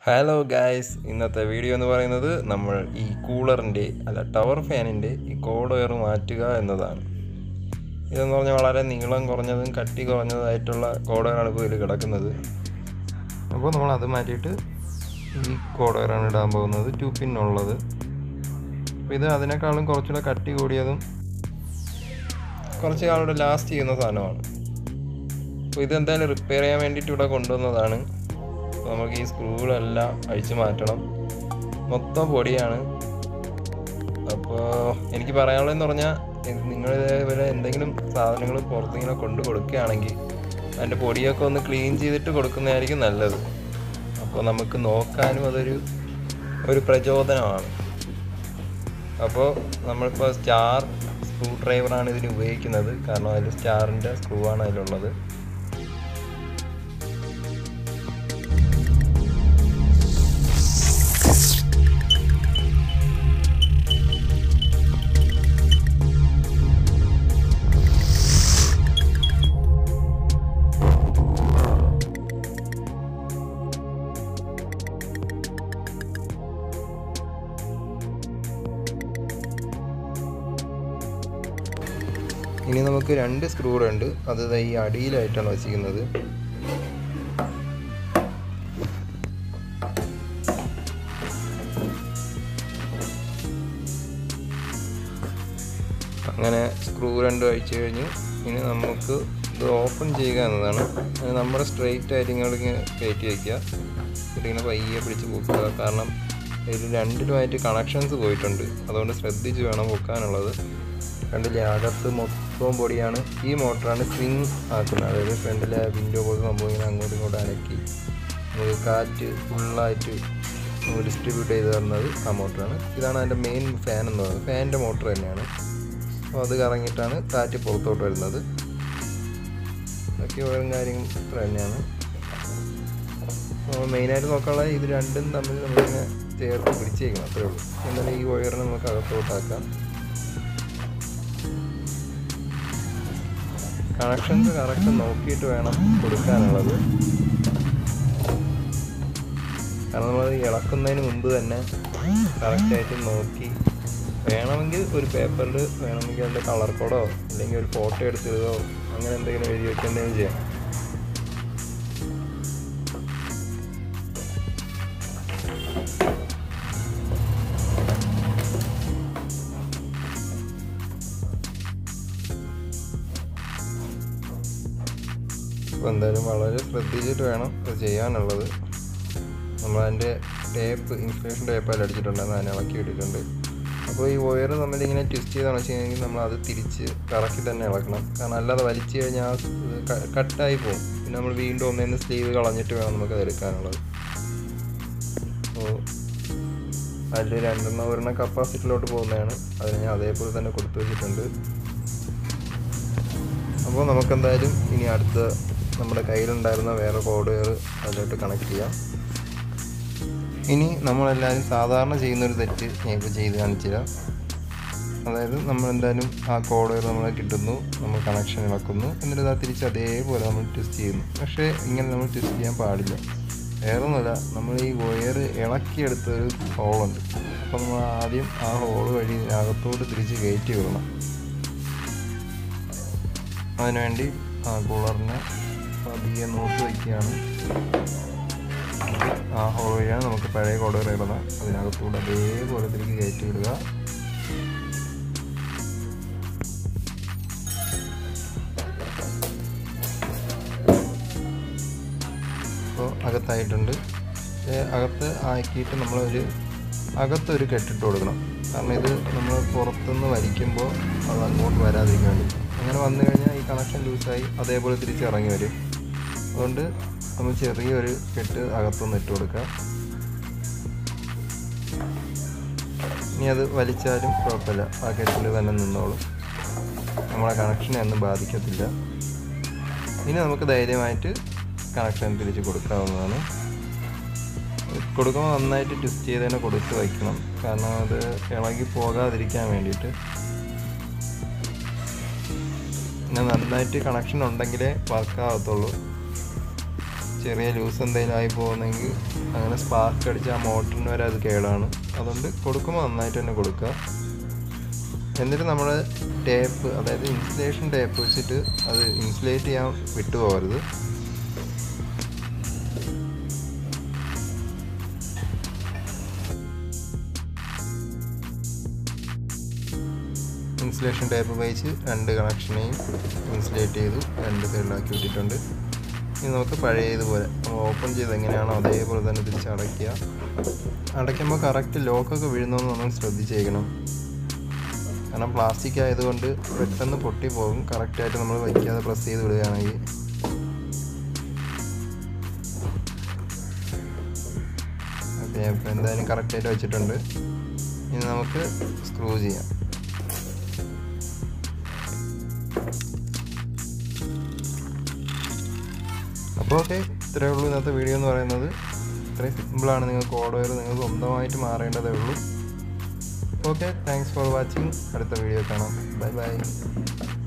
hello guys ഇന്നത്തെ video എന്ന് പറയുന്നത് നമ്മൾ ഈ കൂളറിൻ്റെ അല്ല ടവർ ഫാനിൻ്റെ ഈ കോഡ് വയർ മാറ്റുക എന്നതാണ് ഇതെന്ന് പറഞ്ഞാൽ വളരെ നീളം കുറഞ്ഞതും കട്ടി കുറഞ്ഞതായിട്ടുള്ള കോഡ് വയറാണ് ഇപ്പോൾ ഇതിൽ കിടക്കുന്നത് അപ്പോൾ നമ്മൾ അത് മാറ്റിയിട്ട് ഈ കോഡ് വയറാണ് ഇടാൻ പോകുന്നത് ടു പിന്നുള്ളത് അപ്പോൾ ഇത് അതിനേക്കാളും കുറച്ചുകൂടെ കട്ടി കൂടിയതും കുറച്ച് കാലൂടെ ലാസ്റ്റ് ചെയ്യുന്ന സാധനമാണ് അപ്പോൾ ഇതെന്തായാലും റിപ്പയർ ചെയ്യാൻ വേണ്ടിയിട്ട് ഇവിടെ കൊണ്ടുവന്നതാണ് അപ്പോൾ നമുക്ക് ഈ സ്ക്രൂകളെല്ലാം അഴിച്ചു മാറ്റണം മൊത്തം പൊടിയാണ് അപ്പോൾ എനിക്ക് പറയാനുള്ളതെന്ന് പറഞ്ഞാൽ നിങ്ങൾ ഇതേപോലെ എന്തെങ്കിലും സാധനങ്ങൾ പുറത്തിങ്ങനെ കൊണ്ട് കൊടുക്കുകയാണെങ്കിൽ അതിൻ്റെ പൊടിയൊക്കെ ഒന്ന് ക്ലീൻ ചെയ്തിട്ട് കൊടുക്കുന്നതായിരിക്കും നല്ലത് അപ്പോൾ നമുക്ക് നോക്കാനും അതൊരു ഒരു പ്രചോദനമാണ് അപ്പോൾ നമ്മളിപ്പോൾ സ്റ്റാർ സ്ക്രൂ ഡ്രൈവറാണ് ഇതിന് ഉപയോഗിക്കുന്നത് കാരണം അതിൽ സ്റ്റാറിൻ്റെ സ്ക്രൂ ആണ് അതിലുള്ളത് ഇനി നമുക്ക് രണ്ട് സ്ക്രൂ ഉണ്ട് അത് ദാ ഈ അടിയിലായിട്ടാണ് വെച്ചിരിക്കുന്നത് അങ്ങനെ സ്ക്രൂ രണ്ട് അഴിച്ചു കഴിഞ്ഞ് ഇനി നമുക്ക് ഇത് ഓപ്പൺ ചെയ്യുക എന്നതാണ് അത് നമ്മുടെ സ്ട്രെയിറ്റ് ആയിട്ട് ഇങ്ങനെ കയറ്റി വയ്ക്കുക ഇതിങ്ങനെ പയ്യെ പിടിച്ച് പൊക്കുക കാരണം ഇതിൽ രണ്ടിലുമായിട്ട് കണക്ഷൻസ് പോയിട്ടുണ്ട് അതുകൊണ്ട് ശ്രദ്ധിച്ച് വേണം പൊക്കാനുള്ളത് ഫ്രണ്ടിലെ അകത്ത് മൊത്തവും പൊടിയാണ് ഈ മോട്ടറാണ് സ്വിങ് ആക്കുന്നത് അതായത് ഫ്രണ്ടിലെ വിൻഡോ പോലത്തെ സംഭവം ഇങ്ങനെ അങ്ങോട്ടും ഇങ്ങോട്ടും അനക്കി നമുക്ക് കാറ്റ് ഫുള്ളായിട്ട് നമുക്ക് ഡിസ്ട്രിബ്യൂട്ട് ചെയ്ത് തരുന്നത് ആ മോട്ടറാണ് ഇതാണ് അതിൻ്റെ മെയിൻ ഫാൻ എന്ന് പറയുന്നത് ഫാനിൻ്റെ മോട്ടർ തന്നെയാണ് അപ്പോൾ അത് കറങ്ങിയിട്ടാണ് കാറ്റ് പുറത്തോട്ട് വരുന്നത് ബാക്കി ഓരോ കാര്യങ്ങൾ ഇത്ര തന്നെയാണ് അപ്പോൾ മെയിനായിട്ട് നോക്കാനുള്ളത് ഇത് രണ്ടും തമ്മിൽ നമ്മളിങ്ങനെ ചേർത്ത് പിടിച്ചേക്കണം അത്രേ ഉള്ളൂ എന്നാലും ഈ വയറിനെ നമുക്ക് അകത്തോട്ടാക്കാം കണക്ഷൻസ് കറക്റ്റ് നോക്കിയിട്ട് വേണം കൊടുക്കാനുള്ളത് കാരണം നമ്മൾ ഇളക്കുന്നതിന് മുമ്പ് തന്നെ കറക്റ്റായിട്ട് നോക്കി വേണമെങ്കിൽ ഒരു പേപ്പറിൽ വേണമെങ്കിൽ അതിൻ്റെ കളർ കോഡോ അല്ലെങ്കിൽ ഒരു ഫോട്ടോ എടുത്തിടുകയോ അങ്ങനെ എന്തെങ്കിലും എഴുതി വെക്കേണ്ടതും ചെയ്യാം അപ്പോൾ എന്തായാലും വളരെ ശ്രദ്ധിച്ചിട്ട് വേണം ഇത് ചെയ്യാനുള്ളത് നമ്മളതിൻ്റെ ടേപ്പ് ഇൻസുലേഷൻ ടേപ്പ് അതിൽ അടിച്ചിട്ടുണ്ടെന്ന് അതിനെ ഇളക്കി ഇട്ടിട്ടുണ്ട് അപ്പോൾ ഈ വയർ നമ്മളിങ്ങനെ ട്വിസ്റ്റ് ചെയ്താണെന്ന് വെച്ച് കഴിഞ്ഞാൽ നമ്മൾ അത് തിരിച്ച് കറക്കി തന്നെ ഇളക്കണം കാരണം അല്ലാതെ വലിച്ചു കഴിഞ്ഞാൽ കട്ടായി പോകും പിന്നെ നമ്മൾ വീണ്ടും ഒന്നേന്ന് സ്ലീവ് കളഞ്ഞിട്ട് വേണം നമുക്ക് അത് എടുക്കാനുള്ളത് അപ്പോൾ അതിൽ രണ്ടെണ്ണം ഒരെണ്ണം കപ്പാസിറ്റിയിലോട്ട് പോകുന്നതാണ് അതിന് ഞാൻ അതേപോലെ തന്നെ കൊടുത്തു വെച്ചിട്ടുണ്ട് അപ്പോൾ നമുക്കെന്തായാലും ഇനി അടുത്ത നമ്മുടെ കയ്യിലുണ്ടായിരുന്ന വേറെ കോഡ് വെയർ അതിലോട്ട് കണക്ട് ചെയ്യാം ഇനി നമ്മളെല്ലാവരും സാധാരണ ചെയ്യുന്നൊരു തെറ്റ് ഞാൻ ഇപ്പോൾ ചെയ്ത് കാണിച്ചു തരാം അതായത് നമ്മളെന്തായാലും ആ കോഡ് വെയർ നമ്മളെ കിട്ടുന്നു നമ്മൾ കണക്ഷൻ ഇളക്കുന്നു എന്നിട്ട് അത് തിരിച്ച് അതേപോലെ നമ്മൾ ട്വിസ്റ്റ് ചെയ്യുന്നു പക്ഷേ ഇങ്ങനെ നമ്മൾ ട്വിസ്റ്റ് ചെയ്യാൻ പാടില്ല വേറെ ഒന്നുമില്ല നമ്മൾ ഈ വയർ ഇളക്കിയെടുത്തൊരു ഹോളുണ്ട് അപ്പോൾ നമ്മൾ ആദ്യം ആ ഹോൾ വഴി ഇതിനകത്തോട്ട് തിരിച്ച് കയറ്റി വിടണം അതിനുവേണ്ടി ആ കൂളറിനെ പതിയെ നോക്കി വയ്ക്കുകയാണ് ആ ഹോൾ വഴിയാണ് നമുക്ക് പഴയ കോടകൾ ഇടുന്നത് അതിനകത്തൂടെ അതേപോലെ തിരികെ കയറ്റി വിടുക അപ്പോൾ അകത്തായിട്ടുണ്ട് അകത്ത് ആക്കിയിട്ട് നമ്മളൊരു അകത്തൊരു കെട്ടിട്ട് കൊടുക്കണം കാരണം ഇത് നമ്മൾ പുറത്തുനിന്ന് വലിക്കുമ്പോൾ അത് അങ്ങോട്ട് വരാതിരിക്കാൻ വേണ്ടി അങ്ങനെ വന്നു കഴിഞ്ഞാൽ ഈ കണക്ഷൻ ലൂസായി അതേപോലെ തിരിച്ച് ഇറങ്ങി വരും അതുകൊണ്ട് നമ്മൾ ചെറിയൊരു കെട്ട് അകത്തുനിന്ന് ഇട്ട് കൊടുക്കുക ഇനി അത് വലിച്ചാലും കുഴപ്പമില്ല ആ കെട്ടിൽ തന്നെ നിന്നോളും നമ്മളെ കണക്ഷനെ ഒന്നും ബാധിക്കത്തില്ല ഇനി നമുക്ക് ധൈര്യമായിട്ട് കണക്ഷൻ തിരിച്ച് കൊടുക്കാവുന്നതാണ് കൊടുക്കുമ്പോൾ നന്നായിട്ട് ട്വിസ്റ്റ് ചെയ്ത് തന്നെ കൊടുത്ത് വയ്ക്കണം കാരണം അത് ഇളകി പോകാതിരിക്കാൻ വേണ്ടിയിട്ട് പിന്നെ നന്നായിട്ട് കണക്ഷൻ ഉണ്ടെങ്കിലേ വർക്ക് ആവത്തുള്ളൂ ചെറിയ ലൂസ് എന്തെങ്കിലും ആയി പോകുന്നെങ്കിൽ അങ്ങനെ സ്പാർക്ക് അടിച്ച് ആ മോട്ടറിന് വരെ അത് കേടാണ് അതുകൊണ്ട് കൊടുക്കുമ്പോൾ നന്നായിട്ട് തന്നെ കൊടുക്കുക എന്നിട്ട് നമ്മൾ ടേപ്പ് അതായത് ഇൻസുലേഷൻ ടേപ്പ് വെച്ചിട്ട് അത് ഇൻസുലേറ്റ് ചെയ്യാൻ വിട്ടുപോകരുത് ഇൻസുലേഷൻ ടേപ്പ് ഉപയോഗിച്ച് രണ്ട് കണക്ഷനെയും ഇൻസുലേറ്റ് ചെയ്തു രണ്ട് സൈഡിലാക്കി വിട്ടിട്ടുണ്ട് ഇനി നമുക്ക് പഴയതുപോലെ ഓപ്പൺ ചെയ്ത് എങ്ങനെയാണോ അതേപോലെ തന്നെ തിരിച്ച് അടയ്ക്കുക അടയ്ക്കുമ്പോൾ കറക്റ്റ് ലോക്കൊക്കെ വീഴുന്നതെന്ന് നമ്മൾ ശ്രദ്ധിച്ചേക്കണം കാരണം പ്ലാസ്റ്റിക് ആയതുകൊണ്ട് പെട്ടെന്ന് പൊട്ടി പോകും കറക്റ്റായിട്ട് നമ്മൾ വയ്ക്കാതെ പ്രസ് ചെയ്ത് വിടുകയാണെങ്കിൽ ഓക്കെ അപ്പോൾ എന്തായാലും കറക്റ്റായിട്ട് വെച്ചിട്ടുണ്ട് ഇനി നമുക്ക് സ്ക്രൂ ചെയ്യാം അപ്പോൾ ഓക്കെ ഇത്രയേ ഉള്ളൂ ഇന്നത്തെ വീഡിയോ എന്ന് പറയുന്നത് ഇത്രയും സിമ്പിളാണ് നിങ്ങൾക്ക് ഓർഡർ നിങ്ങൾക്ക് സ്വന്തമായിട്ട് മാറേണ്ടതേ ഉള്ളൂ ഓക്കെ താങ്ക്സ് ഫോർ വാച്ചിങ് അടുത്ത വീഡിയോ കാണാം ബൈ ബൈ